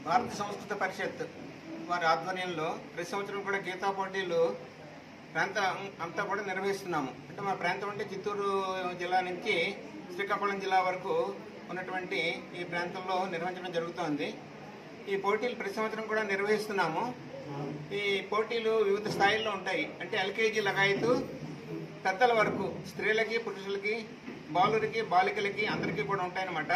భారత సంస్కృత పరిషత్ వారి ఆధ్వర్యంలో ప్రతి సంవత్సరం కూడా గీతా పోటీలు ప్రాంతం అంతా కూడా నిర్వహిస్తున్నాము అంటే మా ప్రాంతం అంటే చిత్తూరు జిల్లా నుంచి శ్రీకాకుళం జిల్లా వరకు ఉన్నటువంటి ఈ ప్రాంతంలో నిర్వహించడం జరుగుతోంది ఈ పోటీలు ప్రతి సంవత్సరం కూడా నిర్వహిస్తున్నాము ఈ పోటీలు వివిధ స్థాయిల్లో ఉంటాయి అంటే ఎల్కేజీ లగాయతు పెద్దల వరకు స్త్రీలకి పురుషులకి బాలురికి బాలికలకి అందరికీ కూడా ఉంటాయన్నమాట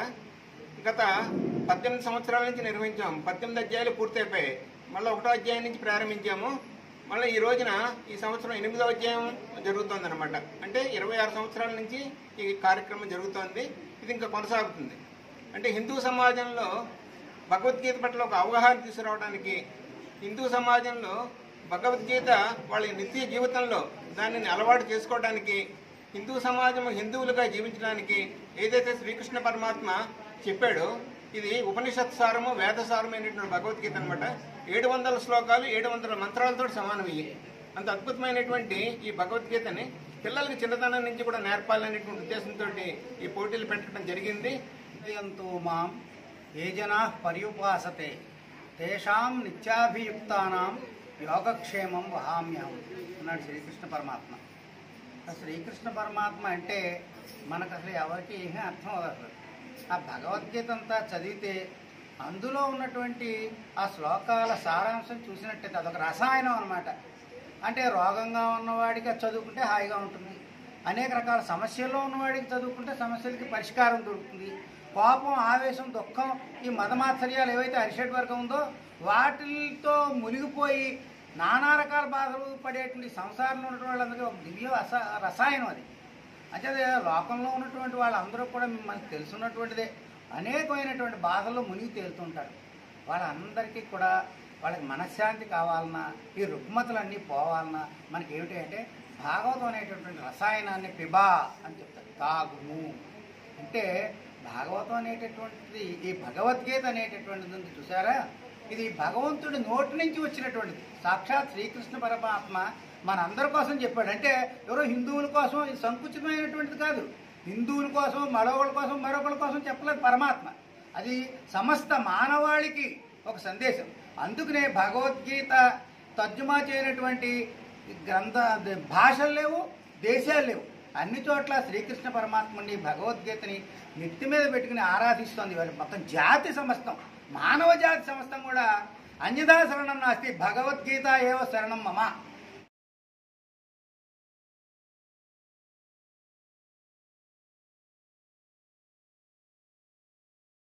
గత పద్దెనిమిది సంవత్సరాల నుంచి నిర్వహించాము పద్దెనిమిది అధ్యాయాలు పూర్తయిపోయాయి మళ్ళీ ఒకటో అధ్యాయం నుంచి ప్రారంభించాము మళ్ళీ ఈ రోజున ఈ సంవత్సరం ఎనిమిదో అధ్యాయం జరుగుతోంది అనమాట అంటే ఇరవై ఆరు సంవత్సరాల నుంచి ఈ కార్యక్రమం జరుగుతోంది ఇది ఇంకా కొనసాగుతుంది అంటే హిందూ సమాజంలో భగవద్గీత పట్ల ఒక అవగాహన తీసుకురావడానికి హిందూ సమాజంలో భగవద్గీత వాళ్ళ నిత్య జీవితంలో దానిని అలవాటు చేసుకోవడానికి హిందూ సమాజం హిందువులుగా జీవించడానికి ఏదైతే శ్రీకృష్ణ పరమాత్మ చెప్పాడో ఇది ఉపనిషత్ సారము వేద సారమైనటువంటి భగవద్గీత అనమాట ఏడు వందల శ్లోకాలు ఏడు వందల మంత్రాలతో సమానం ఇవి అంత అద్భుతమైనటువంటి ఈ భగవద్గీతని పిల్లలకి చిన్నతనం నుంచి కూడా నేర్పాలనేటువంటి ఉద్దేశంతో ఈ పోటీలు పెట్టడం జరిగింది యంతో మాం ఏ జనా పర్యుపాసతే తేషాం నిత్యాభియుక్తానాం యోగక్షేమం వహామ్యం అన్నాడు శ్రీకృష్ణ పరమాత్మ ఆ శ్రీకృష్ణ పరమాత్మ అంటే మనకు అసలు ఎవరికి ఏమీ అర్థం అవ్వదు అసలు ఆ భగవద్గీత అంతా చదివితే అందులో ఉన్నటువంటి ఆ శ్లోకాల సారాంశం చూసినట్టయితే అదొక రసాయనం అనమాట అంటే రోగంగా ఉన్నవాడికి అది చదువుకుంటే హాయిగా ఉంటుంది అనేక రకాల సమస్యల్లో ఉన్నవాడికి చదువుకుంటే సమస్యలకి పరిష్కారం దొరుకుతుంది కోపం ఆవేశం దుఃఖం ఈ మదమాత్సర్యాలు ఏవైతే అరిషడ్ వర్గం ఉందో వాటితో మునిగిపోయి నానా రకాల బాధలు పడేటువంటి సంసారంలో ఉన్నటువంటి వాళ్ళందరికీ ఒక దివ్య రస రసాయనం అది అంటే అదే లోకంలో ఉన్నటువంటి వాళ్ళందరూ కూడా మనకు తెలుసున్నటువంటిదే అనేకమైనటువంటి బాధల్లో మునిగి తేలుతుంటారు వాళ్ళందరికీ కూడా వాళ్ళకి మనశ్శాంతి కావాలన్నా ఈ రుగ్మతలన్నీ పోవాలన్నా మనకి ఏమిటి అంటే భాగవతం అనేటటువంటి రసాయనాన్ని పిబా అని చెప్తారు తాగుము అంటే భాగవతం అనేటటువంటిది ఈ భగవద్గీత అనేటటువంటిది ఉంది చూసారా ఇది భగవంతుడి నోటి నుంచి వచ్చినటువంటిది సాక్షాత్ శ్రీకృష్ణ పరమాత్మ మనందరి కోసం చెప్పాడు అంటే ఎవరో హిందువుల కోసం ఇది సంకుచితమైనటువంటిది కాదు హిందువుల కోసం మరొకళ్ళ కోసం మరొకళ్ళ కోసం చెప్పలేదు పరమాత్మ అది సమస్త మానవాళికి ఒక సందేశం అందుకనే భగవద్గీత తర్జుమా చేయనటువంటి గ్రంథ భాషలు లేవు దేశాలు లేవు అన్ని చోట్ల శ్రీకృష్ణ పరమాత్మని భగవద్గీతని నెత్తి మీద పెట్టుకుని ఆరాధిస్తోంది వాళ్ళు మొత్తం జాతి సమస్తం మానవ జాతి సమస్తం కూడా అన్యదా శరణం నాస్తి భగవద్గీత ఏవ శరణం మమ